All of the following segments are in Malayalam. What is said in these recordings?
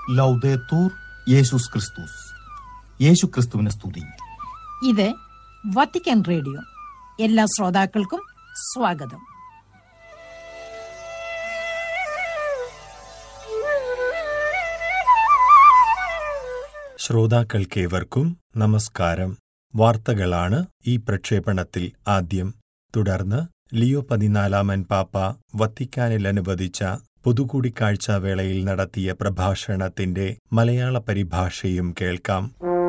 ലൗദേത്തൂർ യേശുസ് ക്രിസ്തുസ് യേശു ക്രിസ്തുവിനെ സ്തുതി ഇത് വത്തിക്കാൻ റേഡിയോ എല്ലാ ശ്രോതാക്കൾക്കും സ്വാഗതം ശ്രോതാക്കൾക്കേവർക്കും നമസ്കാരം വാർത്തകളാണ് ഈ പ്രക്ഷേപണത്തിൽ ആദ്യം തുടർന്ന് ലിയോ പതിനാലാമൻ പാപ്പ വത്തിക്കാനിൽ അനുവദിച്ച പൊതുകൂടിക്കാഴ്ച വേളയിൽ നടത്തിയ പ്രഭാഷണത്തിന്റെ മലയാള പരിഭാഷയും കേൾക്കാം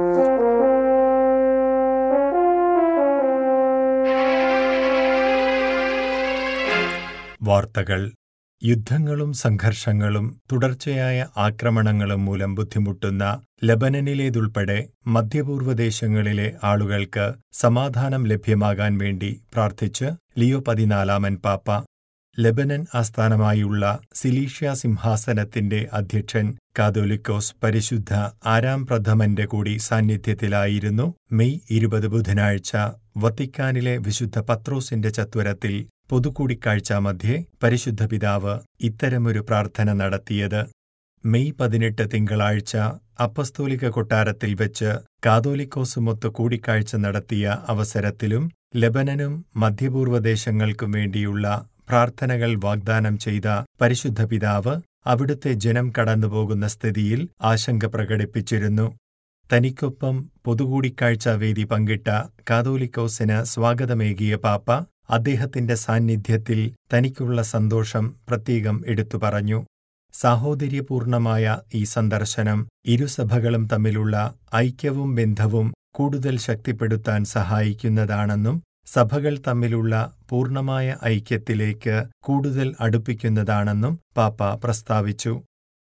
വാർത്തകൾ യുദ്ധങ്ങളും സംഘർഷങ്ങളും തുടർച്ചയായ ആക്രമണങ്ങളും മൂലം ബുദ്ധിമുട്ടുന്ന ലബനനിലേതുൾപ്പെടെ മധ്യപൂർവ്വ ദേശങ്ങളിലെ ആളുകൾക്ക് സമാധാനം ലഭ്യമാകാൻ വേണ്ടി പ്രാർത്ഥിച്ച് ലിയോ പതിനാലാമൻ പാപ്പ ലബനൻ ആസ്ഥാനമായുള്ള സിലീഷ്യ സിംഹാസനത്തിന്റെ അധ്യക്ഷൻ കാതോലിക്കോസ് പരിശുദ്ധ ആരാം പ്രഥമന്റെ കൂടി സാന്നിധ്യത്തിലായിരുന്നു മെയ് ഇരുപത് ബുധനാഴ്ച വത്തിക്കാനിലെ വിശുദ്ധ പത്രോസിന്റെ ചത്വരത്തിൽ പൊതുകൂടിക്കാഴ്ച മധ്യേ പരിശുദ്ധ പിതാവ് ഇത്തരമൊരു പ്രാർത്ഥന നടത്തിയത് മെയ് പതിനെട്ട് തിങ്കളാഴ്ച അപ്പസ്തോലിക കൊട്ടാരത്തിൽ വെച്ച് കാതോലിക്കോസുമൊത്ത് കൂടിക്കാഴ്ച നടത്തിയ അവസരത്തിലും ലബനനും മധ്യപൂർവ്വ ദേശങ്ങൾക്കും വേണ്ടിയുള്ള പ്രാർത്ഥനകൾ വാഗ്ദാനം ചെയ്ത പരിശുദ്ധ പിതാവ് അവിടുത്തെ ജനം കടന്നുപോകുന്ന സ്ഥിതിയിൽ ആശങ്ക പ്രകടിപ്പിച്ചിരുന്നു തനിക്കൊപ്പം പൊതുകൂടിക്കാഴ്ച വേദി പങ്കിട്ട കാതോലിക്കോസിന് സ്വാഗതമേകിയ പാപ്പ അദ്ദേഹത്തിന്റെ സാന്നിധ്യത്തിൽ തനിക്കുള്ള സന്തോഷം പ്രത്യേകം എടുത്തു പറഞ്ഞു സാഹോദര്യപൂർണമായ ഈ സന്ദർശനം ഇരുസഭകളും തമ്മിലുള്ള ഐക്യവും ബന്ധവും കൂടുതൽ ശക്തിപ്പെടുത്താൻ സഹായിക്കുന്നതാണെന്നും സഭകൾ തമ്മിലുള്ള പൂർണമായ ഐക്യത്തിലേക്ക് കൂടുതൽ അടുപ്പിക്കുന്നതാണെന്നും പാപ്പ പ്രസ്താവിച്ചു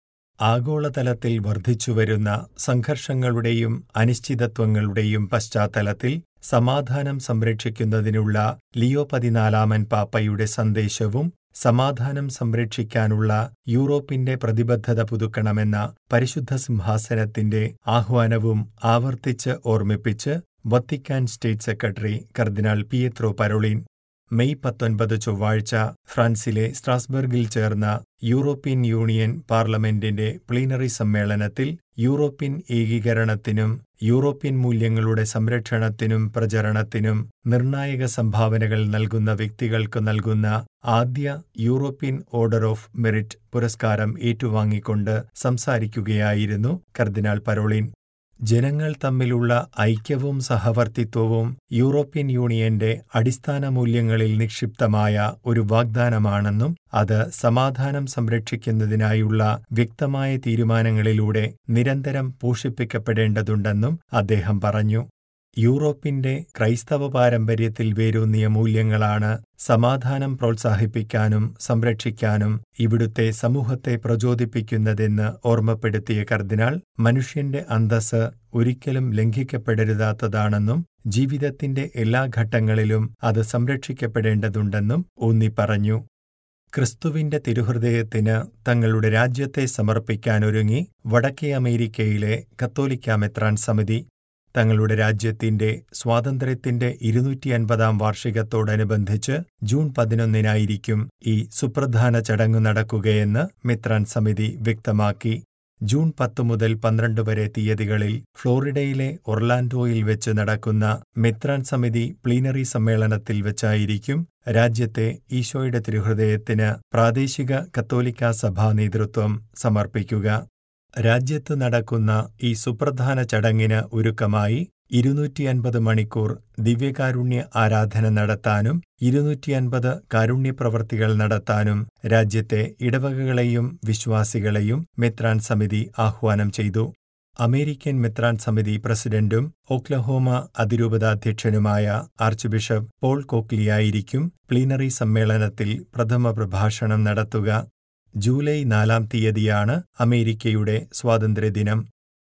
ആഗോളതലത്തിൽ വർദ്ധിച്ചുവരുന്ന സംഘർഷങ്ങളുടെയും അനിശ്ചിതത്വങ്ങളുടെയും പശ്ചാത്തലത്തിൽ സമാധാനം സംരക്ഷിക്കുന്നതിനുള്ള ലിയോ പതിനാലാമൻ പാപ്പയുടെ സന്ദേശവും സമാധാനം സംരക്ഷിക്കാനുള്ള യൂറോപ്പിന്റെ പ്രതിബദ്ധത പുതുക്കണമെന്ന പരിശുദ്ധ സിംഹാസനത്തിന്റെ ആഹ്വാനവും ആവർത്തിച്ച് ഓർമ്മിപ്പിച്ച് Vatican state secretary cardinal Pietro Parolin May പത്തൊൻപത് ചൊവ്വാഴ്ച ഫ്രാൻസിലെ സ്ട്രാസ്ബർഗിൽ ചേർന്ന യൂറോപ്യൻ യൂണിയൻ പാർലമെന്റിന്റെ പ്ലീനറി സമ്മേളനത്തിൽ യൂറോപ്യൻ ഏകീകരണത്തിനും യൂറോപ്യൻ മൂല്യങ്ങളുടെ സംരക്ഷണത്തിനും പ്രചരണത്തിനും നിർണായക സംഭാവനകൾ നൽകുന്ന വ്യക്തികൾക്ക് നൽകുന്ന ആദ്യ യൂറോപ്യൻ ഓർഡർ ഓഫ് മെറിറ്റ് പുരസ്കാരം ഏറ്റുവാങ്ങിക്കൊണ്ട് സംസാരിക്കുകയായിരുന്നു കർദിനാൾ പരോളിൻ ജനങ്ങൾ തമ്മിലുള്ള ഐക്യവും സഹവർത്തിത്വവും യൂറോപ്യൻ യൂണിയന്റെ അടിസ്ഥാന മൂല്യങ്ങളിൽ നിക്ഷിപ്തമായ ഒരു വാഗ്ദാനമാണെന്നും അത് സമാധാനം സംരക്ഷിക്കുന്നതിനായുള്ള വ്യക്തമായ തീരുമാനങ്ങളിലൂടെ നിരന്തരം പോഷിപ്പിക്കപ്പെടേണ്ടതുണ്ടെന്നും അദ്ദേഹം പറഞ്ഞു യൂറോപ്പിന്റെ ക്രൈസ്തവ പാരമ്പര്യത്തിൽ വേരൂന്നിയ മൂല്യങ്ങളാണ് സമാധാനം പ്രോത്സാഹിപ്പിക്കാനും സംരക്ഷിക്കാനും ഇവിടുത്തെ സമൂഹത്തെ പ്രചോദിപ്പിക്കുന്നതെന്ന് ഓർമ്മപ്പെടുത്തിയ കർദിനാൾ മനുഷ്യന്റെ അന്തസ് ഒരിക്കലും ലംഘിക്കപ്പെടരുതാത്തതാണെന്നും ജീവിതത്തിന്റെ എല്ലാ ഘട്ടങ്ങളിലും അത് സംരക്ഷിക്കപ്പെടേണ്ടതുണ്ടെന്നും ഊന്നിപ്പറഞ്ഞു ക്രിസ്തുവിന്റെ തിരുഹൃദയത്തിന് തങ്ങളുടെ രാജ്യത്തെ സമർപ്പിക്കാനൊരുങ്ങി വടക്കേ അമേരിക്കയിലെ കത്തോലിക്ക മെത്രാൻ സമിതി തങ്ങളുടെ രാജ്യത്തിന്റെ സ്വാതന്ത്ര്യത്തിന്റെ ഇരുന്നൂറ്റി അൻപതാം വാർഷികത്തോടനുബന്ധിച്ച് ജൂൺ പതിനൊന്നിനായിരിക്കും ഈ സുപ്രധാന ചടങ്ങ് നടക്കുകയെന്ന് മിത്രാൻ സമിതി വ്യക്തമാക്കി ജൂൺ പത്ത് മുതൽ പന്ത്രണ്ട് വരെ തീയതികളിൽ ഫ്ലോറിഡയിലെ ഒർലാൻഡോയിൽ വെച്ച് നടക്കുന്ന മെത്രാൻ സമിതി പ്ലീനറി സമ്മേളനത്തിൽ വെച്ചായിരിക്കും രാജ്യത്തെ ഈശോയുടെ തിരുഹൃദയത്തിന് പ്രാദേശിക കത്തോലിക്ക സഭാ നേതൃത്വം സമർപ്പിക്കുക രാജ്യത്ത് നടക്കുന്ന ഈ സുപ്രധാന ചടങ്ങിന് ഒരുക്കമായി ഇരുന്നൂറ്റിയൻപത് മണിക്കൂർ ദിവ്യകാരുണ്യ ആരാധന നടത്താനും ഇരുന്നൂറ്റിയൻപത് കാരുണ്യപ്രവർത്തികൾ നടത്താനും രാജ്യത്തെ ഇടവകകളെയും വിശ്വാസികളെയും മെത്രാൻ സമിതി ആഹ്വാനം ചെയ്തു അമേരിക്കൻ മെത്രാൻ സമിതി പ്രസിഡന്റും ഒക്ലഹോമ അതിരൂപതാധ്യക്ഷനുമായ ആർച്ച് ബിഷപ്പ് പോൾ കോക്ലിയായിരിക്കും പ്ലീനറി സമ്മേളനത്തിൽ പ്രഥമ പ്രഭാഷണം നടത്തുക ജൂലൈ നാലാം തീയതിയാണ് അമേരിക്കയുടെ സ്വാതന്ത്ര്യദിനം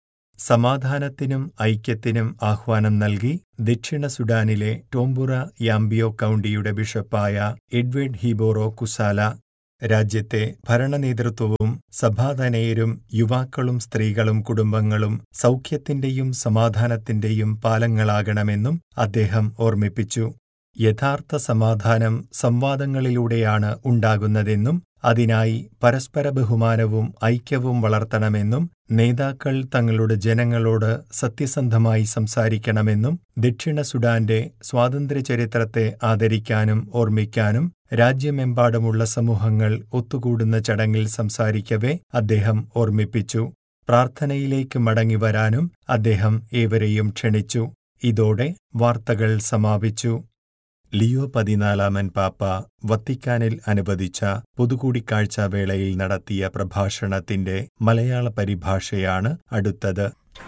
സമാധാനത്തിനും ഐക്യത്തിനും ആഹ്വാനം നൽകി ദക്ഷിണ സുഡാനിലെ ടോംബുറ യാംബിയോ കൗണ്ടിയുടെ ബിഷപ്പായ എഡ്വേർഡ് ഹീബോറോ കുസാല രാജ്യത്തെ ഭരണനേതൃത്വവും സഭാതനയരും യുവാക്കളും സ്ത്രീകളും കുടുംബങ്ങളും സൗഖ്യത്തിന്റെയും സമാധാനത്തിന്റെയും പാലങ്ങളാകണമെന്നും അദ്ദേഹം ഓർമ്മിപ്പിച്ചു യഥാർത്ഥ സമാധാനം സംവാദങ്ങളിലൂടെയാണ് ഉണ്ടാകുന്നതെന്നും അതിനായി പരസ്പര ബഹുമാനവും ഐക്യവും വളർത്തണമെന്നും നേതാക്കൾ തങ്ങളുടെ ജനങ്ങളോട് സത്യസന്ധമായി സംസാരിക്കണമെന്നും ദക്ഷിണ സുഡാന്റെ സ്വാതന്ത്ര്യചരിത്രത്തെ ആദരിക്കാനും ഓർമ്മിക്കാനും രാജ്യമെമ്പാടുമുള്ള സമൂഹങ്ങൾ ഒത്തുകൂടുന്ന ചടങ്ങിൽ സംസാരിക്കവെ അദ്ദേഹം ഓർമ്മിപ്പിച്ചു പ്രാർത്ഥനയിലേക്ക് മടങ്ങിവരാനും അദ്ദേഹം ഏവരെയും ക്ഷണിച്ചു ഇതോടെ വാർത്തകൾ സമാപിച്ചു ലിയോ പതിനാലാമൻ പാപ്പ വത്തിക്കാനിൽ അനുവദിച്ച പൊതുകൂടിക്കാഴ്ച വേളയിൽ നടത്തിയ പ്രഭാഷണത്തിന്റെ മലയാള പരിഭാഷയാണ് അടുത്തത്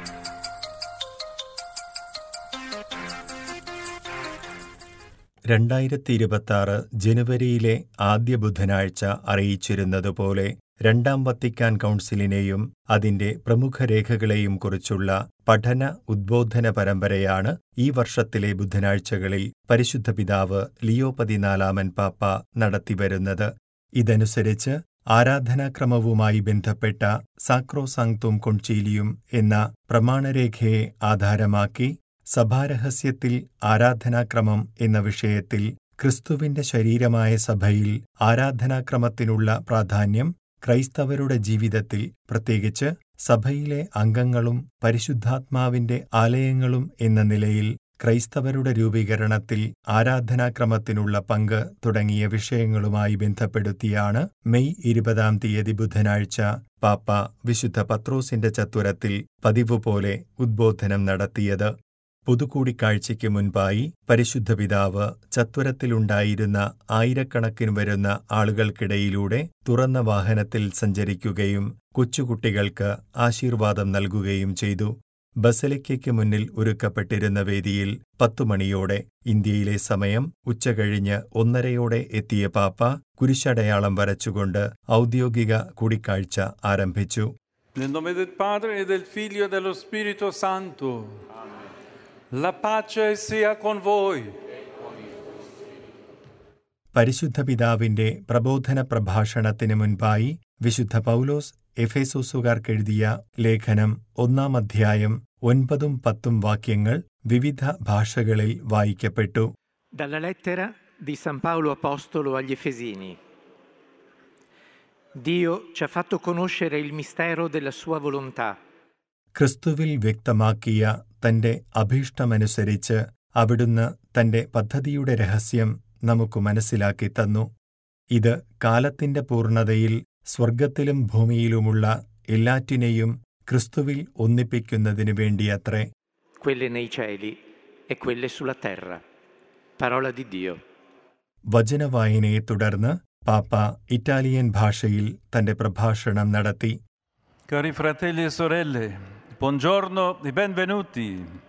രണ്ടായിരത്തി ഇരുപത്തിയാറ് ജനുവരിയിലെ ആദ്യ ബുധനാഴ്ച അറിയിച്ചിരുന്നതുപോലെ രണ്ടാം വത്തിക്കാൻ കൗൺസിലിനെയും അതിന്റെ പ്രമുഖ രേഖകളെയും കുറിച്ചുള്ള പഠന ഉദ്ബോധന പരമ്പരയാണ് ഈ വർഷത്തിലെ ബുധനാഴ്ചകളിൽ പരിശുദ്ധ പിതാവ് ലിയോ പതിനാലാമൻ പാപ്പ നടത്തിവരുന്നത് ഇതനുസരിച്ച് ആരാധനാക്രമവുമായി ബന്ധപ്പെട്ട സാക്രോസാങ്തും കൊൺചീലിയും എന്ന പ്രമാണരേഖയെ ആധാരമാക്കി സഭാരഹസ്യത്തിൽ ആരാധനാക്രമം എന്ന വിഷയത്തിൽ ക്രിസ്തുവിന്റെ ശരീരമായ സഭയിൽ ആരാധനാക്രമത്തിനുള്ള പ്രാധാന്യം ക്രൈസ്തവരുടെ ജീവിതത്തിൽ പ്രത്യേകിച്ച് സഭയിലെ അംഗങ്ങളും പരിശുദ്ധാത്മാവിന്റെ ആലയങ്ങളും എന്ന നിലയിൽ ക്രൈസ്തവരുടെ രൂപീകരണത്തിൽ ആരാധനാക്രമത്തിനുള്ള പങ്ക് തുടങ്ങിയ വിഷയങ്ങളുമായി ബന്ധപ്പെടുത്തിയാണ് മെയ് ഇരുപതാം തീയതി ബുധനാഴ്ച പാപ്പ വിശുദ്ധ പത്രോസിന്റെ ചത്തുരത്തിൽ പതിവുപോലെ ഉദ്ബോധനം നടത്തിയത് പൊതുകൂടിക്കാഴ്ചയ്ക്ക് മുൻപായി പരിശുദ്ധ പിതാവ് ചത്വരത്തിലുണ്ടായിരുന്ന ആയിരക്കണക്കിന് വരുന്ന ആളുകൾക്കിടയിലൂടെ തുറന്ന വാഹനത്തിൽ സഞ്ചരിക്കുകയും കൊച്ചുകുട്ടികൾക്ക് ആശീർവാദം നൽകുകയും ചെയ്തു ബസലിക്കയ്ക്ക് മുന്നിൽ ഒരുക്കപ്പെട്ടിരുന്ന വേദിയിൽ പത്തുമണിയോടെ ഇന്ത്യയിലെ സമയം ഉച്ചകഴിഞ്ഞ് ഒന്നരയോടെ എത്തിയ പാപ്പ കുരിശടയാളം വരച്ചുകൊണ്ട് ഔദ്യോഗിക കൂടിക്കാഴ്ച ആരംഭിച്ചു Nel nome del Padre e del Figlio e dello Spirito Santo. La pace sia con voi. പരിശുദ്ധ പിതാവിന്റെ പ്രബോധന പ്രഭാഷണത്തിന് മുൻപായി വിശുദ്ധ പൗലോസ് എഫേസോസുകാർക്കെഴുതിയ ലേഖനം ഒന്നാം അധ്യായം ഒൻപതും പത്തും വാക്യങ്ങൾ വിവിധ ഭാഷകളിൽ വായിക്കപ്പെട്ടു Dalla lettera di San Paolo Apostolo agli Efesini. Dio ci ha fatto conoscere il mistero della sua volontà, ക്രിസ്തുവിൽ വ്യക്തമാക്കിയ തന്റെ അഭീഷ്ടമനുസരിച്ച് അവിടുന്ന് തന്റെ പദ്ധതിയുടെ രഹസ്യം നമുക്ക് മനസ്സിലാക്കി തന്നു ഇത് കാലത്തിന്റെ പൂർണ്ണതയിൽ സ്വർഗത്തിലും ഭൂമിയിലുമുള്ള എല്ലാറ്റിനെയും ക്രിസ്തുവിൽ ഒന്നിപ്പിക്കുന്നതിനു വേണ്ടിയത്രേ quelle nei cieli e quelle sulla terra. Parola di Dio. വചനവായനയെ തുടർന്ന് പാപ്പ ഇറ്റാലിയൻ ഭാഷയിൽ തന്റെ പ്രഭാഷണം നടത്തി Cari fratelli e sorelle, buongiorno e benvenuti.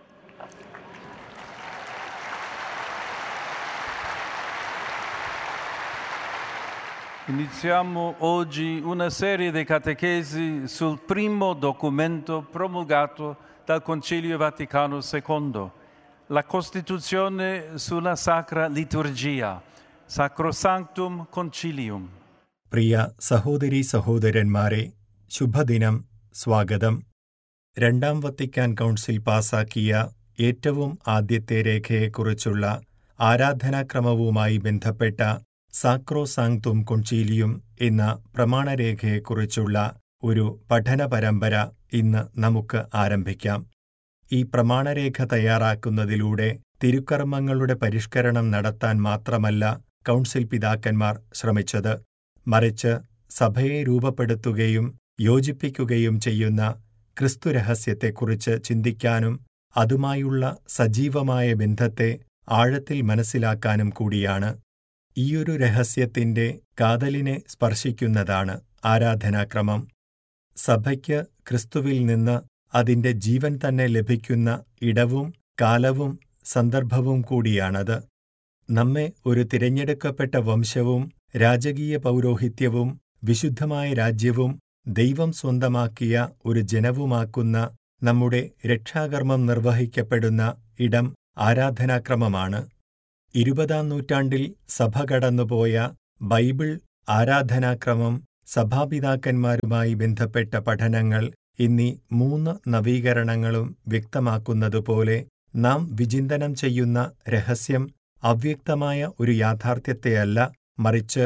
Iniziamo oggi una serie di catechesi sul primo documento promulgato dal Concilio Vaticano II, la Costituzione sulla Sacra Liturgia, Sacrosanctum Concilium. പ്രിയ സഹോദരീ സഹോദരന്മാരെ ശുഭദിനം സ്വാഗതം രണ്ടാം വത്തിക്കാൻ കൗൺസിൽ പാസാക്കിയ ഏറ്റവും ആദ്യത്തെ രേഖയെക്കുറിച്ചുള്ള ആരാധനാക്രമവുമായി ബന്ധപ്പെട്ട സാക്രോസാങ്തും കൊൺചീലിയും എന്ന പ്രമാണരേഖയെക്കുറിച്ചുള്ള ഒരു പഠന പരമ്പര ഇന്ന് നമുക്ക് ആരംഭിക്കാം ഈ പ്രമാണരേഖ തയ്യാറാക്കുന്നതിലൂടെ തിരുക്കർമ്മങ്ങളുടെ പരിഷ്കരണം നടത്താൻ മാത്രമല്ല കൗൺസിൽ പിതാക്കന്മാർ ശ്രമിച്ചത് മറിച്ച് സഭയെ രൂപപ്പെടുത്തുകയും യോജിപ്പിക്കുകയും ചെയ്യുന്ന ക്രിസ്തുരഹസ്യത്തെക്കുറിച്ച് ചിന്തിക്കാനും അതുമായുള്ള സജീവമായ ബന്ധത്തെ ആഴത്തിൽ മനസ്സിലാക്കാനും കൂടിയാണ് ഈയൊരു രഹസ്യത്തിന്റെ കാതലിനെ സ്പർശിക്കുന്നതാണ് ആരാധനാക്രമം സഭയ്ക്ക് ക്രിസ്തുവിൽ നിന്ന് അതിന്റെ ജീവൻ തന്നെ ലഭിക്കുന്ന ഇടവും കാലവും സന്ദർഭവും കൂടിയാണത് നമ്മെ ഒരു തിരഞ്ഞെടുക്കപ്പെട്ട വംശവും രാജകീയ പൗരോഹിത്യവും വിശുദ്ധമായ രാജ്യവും ദൈവം സ്വന്തമാക്കിയ ഒരു ജനവുമാക്കുന്ന നമ്മുടെ രക്ഷാകർമ്മം നിർവഹിക്കപ്പെടുന്ന ഇടം ആരാധനാക്രമമാണ് ഇരുപതാം നൂറ്റാണ്ടിൽ സഭ കടന്നുപോയ ബൈബിൾ ആരാധനാക്രമം സഭാപിതാക്കന്മാരുമായി ബന്ധപ്പെട്ട പഠനങ്ങൾ എന്നീ മൂന്ന് നവീകരണങ്ങളും വ്യക്തമാക്കുന്നതുപോലെ നാം വിചിന്തനം ചെയ്യുന്ന രഹസ്യം അവ്യക്തമായ ഒരു യാഥാർത്ഥ്യത്തെയല്ല മറിച്ച്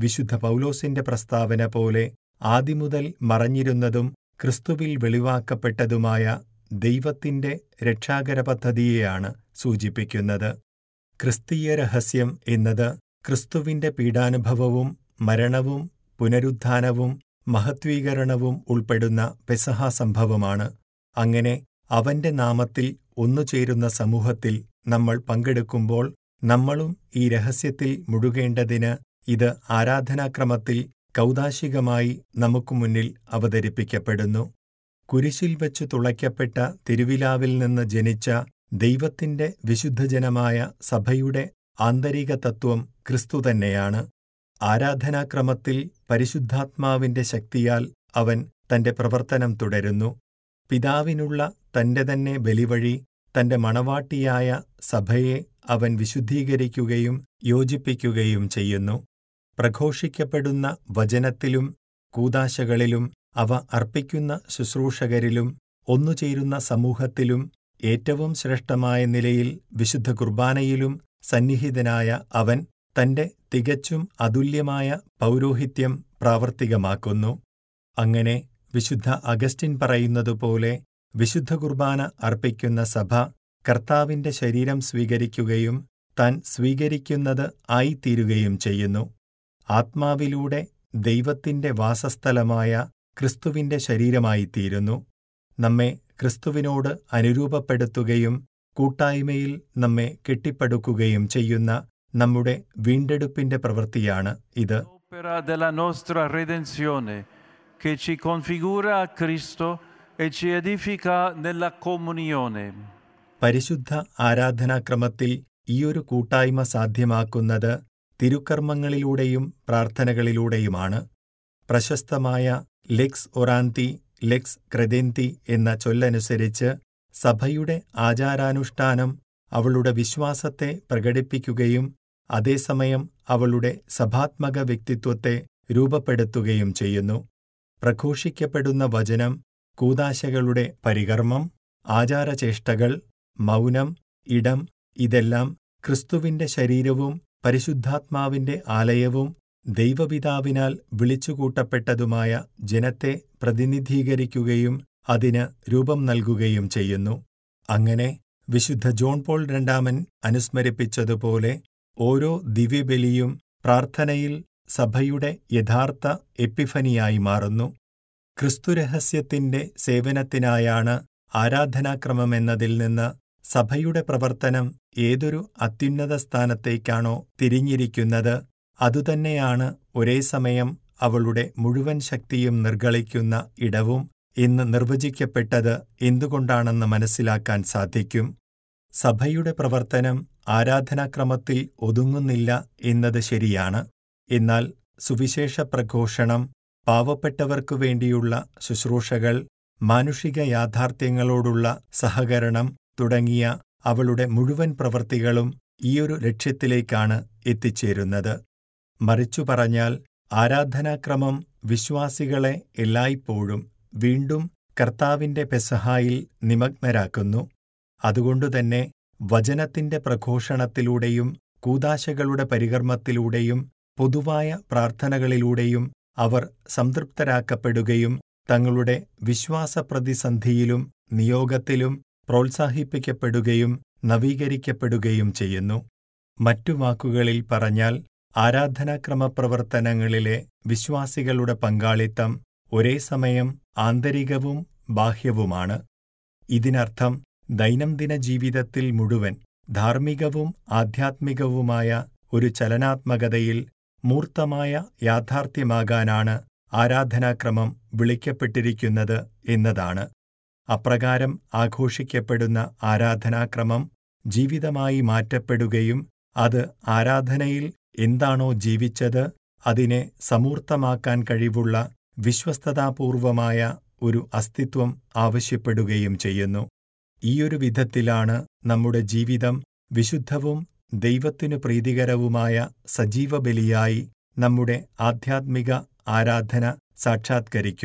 വിശുദ്ധ പൗലോസിന്റെ പ്രസ്താവന പോലെ ആദിമുതൽ മറഞ്ഞിരുന്നതും ക്രിസ്തുവിൽ വെളിവാക്കപ്പെട്ടതുമായ ദൈവത്തിന്റെ രക്ഷാകര പദ്ധതിയെയാണ് സൂചിപ്പിക്കുന്നത് ക്രിസ്തീയ രഹസ്യം എന്നത് ക്രിസ്തുവിന്റെ പീഡാനുഭവവും മരണവും പുനരുത്ഥാനവും മഹത്വീകരണവും ഉൾപ്പെടുന്ന പെസഹ സംഭവമാണ് അങ്ങനെ അവന്റെ നാമത്തിൽ ഒന്നുചേരുന്ന സമൂഹത്തിൽ നമ്മൾ പങ്കെടുക്കുമ്പോൾ നമ്മളും ഈ രഹസ്യത്തിൽ മുഴുകേണ്ടതിന് ഇത് ആരാധനാക്രമത്തിൽ കൗതാശികമായി നമുക്ക് മുന്നിൽ അവതരിപ്പിക്കപ്പെടുന്നു കുരിശിൽ വെച്ച് തുളയ്ക്കപ്പെട്ട തിരുവിലാവിൽ നിന്ന് ജനിച്ച ദൈവത്തിന്റെ വിശുദ്ധജനമായ സഭയുടെ ആന്തരിക തത്വം ക്രിസ്തു തന്നെയാണ് ആരാധനാക്രമത്തിൽ പരിശുദ്ധാത്മാവിന്റെ ശക്തിയാൽ അവൻ തന്റെ പ്രവർത്തനം തുടരുന്നു പിതാവിനുള്ള തന്റെ തന്നെ ബലിവഴി തന്റെ മണവാട്ടിയായ സഭയെ അവൻ വിശുദ്ധീകരിക്കുകയും യോജിപ്പിക്കുകയും ചെയ്യുന്നു പ്രഘോഷിക്കപ്പെടുന്ന വചനത്തിലും കൂതാശകളിലും അവ അർപ്പിക്കുന്ന ശുശ്രൂഷകരിലും ഒന്നുചേരുന്ന സമൂഹത്തിലും ഏറ്റവും ശ്രേഷ്ഠമായ നിലയിൽ വിശുദ്ധ കുർബാനയിലും സന്നിഹിതനായ അവൻ തന്റെ തികച്ചും അതുല്യമായ പൗരോഹിത്യം പ്രാവർത്തികമാക്കുന്നു അങ്ങനെ വിശുദ്ധ അഗസ്റ്റിൻ പറയുന്നതുപോലെ വിശുദ്ധ കുർബാന അർപ്പിക്കുന്ന സഭ കർത്താവിന്റെ ശരീരം സ്വീകരിക്കുകയും താൻ സ്വീകരിക്കുന്നത് ആയിത്തീരുകയും ചെയ്യുന്നു ആത്മാവിലൂടെ ദൈവത്തിന്റെ വാസസ്ഥലമായ ക്രിസ്തുവിന്റെ ശരീരമായിത്തീരുന്നു നമ്മെ ക്രിസ്തുവിനോട് അനുരൂപപ്പെടുത്തുകയും കൂട്ടായ്മയിൽ നമ്മെ കെട്ടിപ്പടുക്കുകയും ചെയ്യുന്ന നമ്മുടെ വീണ്ടെടുപ്പിന്റെ പ്രവൃത്തിയാണ് ഇത് L'opera della nostra redenzione che ci configura a Cristo e ci edifica nella comunione. പരിശുദ്ധ ആരാധനാക്രമത്തിൽ ഈയൊരു കൂട്ടായ്മ സാധ്യമാക്കുന്നത് തിരുക്കർമ്മങ്ങളിലൂടെയും പ്രാർത്ഥനകളിലൂടെയുമാണ് പ്രശസ്തമായ ലെക്സ് ഒറാന്തി ലെക്സ് ക്രെദെന്തി എന്ന ചൊല്ലനുസരിച്ച് സഭയുടെ ആചാരാനുഷ്ഠാനം അവളുടെ വിശ്വാസത്തെ പ്രകടിപ്പിക്കുകയും അതേസമയം അവളുടെ സഭാത്മക വ്യക്തിത്വത്തെ രൂപപ്പെടുത്തുകയും ചെയ്യുന്നു പ്രഘോഷിക്കപ്പെടുന്ന വചനം കൂതാശകളുടെ പരികർമ്മം ആചാരചേഷ്ടകൾ മൗനം ഇടം ഇതെല്ലാം ക്രിസ്തുവിന്റെ ശരീരവും പരിശുദ്ധാത്മാവിന്റെ ആലയവും ദൈവപിതാവിനാൽ വിളിച്ചുകൂട്ടപ്പെട്ടതുമായ ജനത്തെ പ്രതിനിധീകരിക്കുകയും അതിന് രൂപം നൽകുകയും ചെയ്യുന്നു അങ്ങനെ വിശുദ്ധ ജോൺ പോൾ രണ്ടാമൻ അനുസ്മരിപ്പിച്ചതുപോലെ ഓരോ ദിവ്യബലിയും പ്രാർത്ഥനയിൽ സഭയുടെ യഥാർത്ഥ എപ്പിഫനിയായി മാറുന്നു ക്രിസ്തുരഹസ്യത്തിന്റെ സേവനത്തിനായാണ് ആരാധനാക്രമമെന്നതിൽ നിന്ന് സഭയുടെ പ്രവർത്തനം ഏതൊരു അത്യുന്നത സ്ഥാനത്തേക്കാണോ തിരിഞ്ഞിരിക്കുന്നത് അതുതന്നെയാണ് ഒരേ സമയം അവളുടെ മുഴുവൻ ശക്തിയും നിർഗളിക്കുന്ന ഇടവും ഇന്ന് നിർവചിക്കപ്പെട്ടത് എന്തുകൊണ്ടാണെന്ന് മനസ്സിലാക്കാൻ സാധിക്കും സഭയുടെ പ്രവർത്തനം ആരാധനാക്രമത്തിൽ ഒതുങ്ങുന്നില്ല എന്നത് ശരിയാണ് എന്നാൽ സുവിശേഷ പ്രഘോഷണം പാവപ്പെട്ടവർക്കു വേണ്ടിയുള്ള ശുശ്രൂഷകൾ മാനുഷിക യാഥാർത്ഥ്യങ്ങളോടുള്ള സഹകരണം തുടങ്ങിയ അവളുടെ മുഴുവൻ പ്രവൃത്തികളും ഈയൊരു ലക്ഷ്യത്തിലേക്കാണ് എത്തിച്ചേരുന്നത് മറിച്ചു പറഞ്ഞാൽ ആരാധനാക്രമം വിശ്വാസികളെ എല്ലായ്പ്പോഴും വീണ്ടും കർത്താവിന്റെ പെസഹായിൽ നിമഗ്നരാക്കുന്നു അതുകൊണ്ടുതന്നെ വചനത്തിന്റെ പ്രഘോഷണത്തിലൂടെയും കൂതാശകളുടെ പരികർമ്മത്തിലൂടെയും പൊതുവായ പ്രാർത്ഥനകളിലൂടെയും അവർ സംതൃപ്തരാക്കപ്പെടുകയും തങ്ങളുടെ വിശ്വാസപ്രതിസന്ധിയിലും നിയോഗത്തിലും പ്രോത്സാഹിപ്പിക്കപ്പെടുകയും നവീകരിക്കപ്പെടുകയും ചെയ്യുന്നു മറ്റു വാക്കുകളിൽ പറഞ്ഞാൽ ആരാധനാക്രമ പ്രവർത്തനങ്ങളിലെ വിശ്വാസികളുടെ പങ്കാളിത്തം ഒരേ സമയം ആന്തരികവും ബാഹ്യവുമാണ് ഇതിനർത്ഥം ദൈനംദിന ജീവിതത്തിൽ മുഴുവൻ ധാർമ്മികവും ആധ്യാത്മികവുമായ ഒരു ചലനാത്മകതയിൽ മൂർത്തമായ യാഥാർത്ഥ്യമാകാനാണ് ആരാധനാക്രമം വിളിക്കപ്പെട്ടിരിക്കുന്നത് എന്നതാണ് അപ്രകാരം ആഘോഷിക്കപ്പെടുന്ന ആരാധനാക്രമം ജീവിതമായി മാറ്റപ്പെടുകയും അത് ആരാധനയിൽ എന്താണോ ജീവിച്ചത് അതിനെ സമൂർത്തമാക്കാൻ കഴിവുള്ള വിശ്വസ്തതാപൂർവമായ ഒരു അസ്തിത്വം ആവശ്യപ്പെടുകയും ചെയ്യുന്നു ഈയൊരു വിധത്തിലാണ് നമ്മുടെ ജീവിതം വിശുദ്ധവും ദൈവത്തിനു പ്രീതികരവുമായ സജീവബലിയായി നമ്മുടെ ആധ്യാത്മിക ആരാധന സാക്ഷാത്കരിക്കുന്നത്